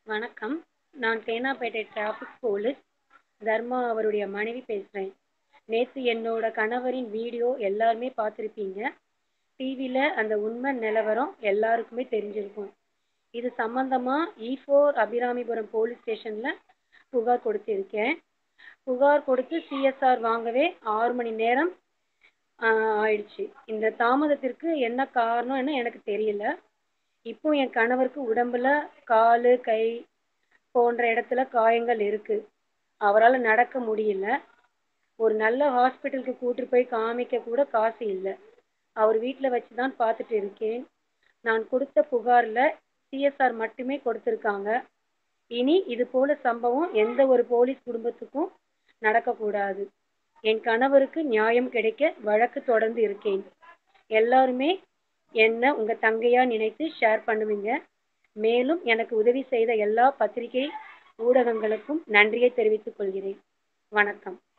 வணக்கம் நான் Teynampet traffic police தர்மா அவருடைய மனைவி பேசுகிறேன் நேற்று என்னோட கணவரின் வீடியோ எல்லாருமே பார்த்துருப்பீங்க டிவியில் அந்த உண்மை நிலவரம் எல்லாருக்குமே தெரிஞ்சிருக்கும் இது சம்மந்தமாக இ ஃபோர் அபிராமிபுரம் போலீஸ் ஸ்டேஷனில் புகார் கொடுத்திருக்கேன் புகார் கொடுத்து சிஎஸ்ஆர் வாங்கவே ஆறு மணி நேரம் ஆயிடுச்சு இந்த தாமதத்திற்கு என்ன காரணம்னு எனக்கு தெரியல இப்போ என் கணவருக்கு உடம்புல கால் கை போன்ற இடத்துல காயங்கள் இருக்கு அவரால் நடக்க முடியல ஒரு நல்ல ஹாஸ்பிட்டலுக்கு கூட்டிட்டு போய் காமிக்க கூட காசு இல்லை அவர் வீட்டில் வச்சு தான் பார்த்துட்டு இருக்கேன் நான் கொடுத்த புகாரில் சிஎஸ்ஆர் மட்டுமே கொடுத்துருக்காங்க இனி இது போல சம்பவம் எந்த ஒரு போலீஸ் குடும்பத்துக்கும் நடக்கக்கூடாது என் கணவருக்கு நியாயம் கிடைக்க வழக்கு தொடர்ந்து இருக்கேன் எல்லாருமே என்ன உங்கள் தங்கையாக நினைத்து ஷேர் பண்ணுவீங்க மேலும் எனக்கு உதவி செய்த எல்லா பத்திரிகை ஊடகங்களுக்கும் நன்றியை தெரிவித்துக் கொள்கிறேன் வணக்கம்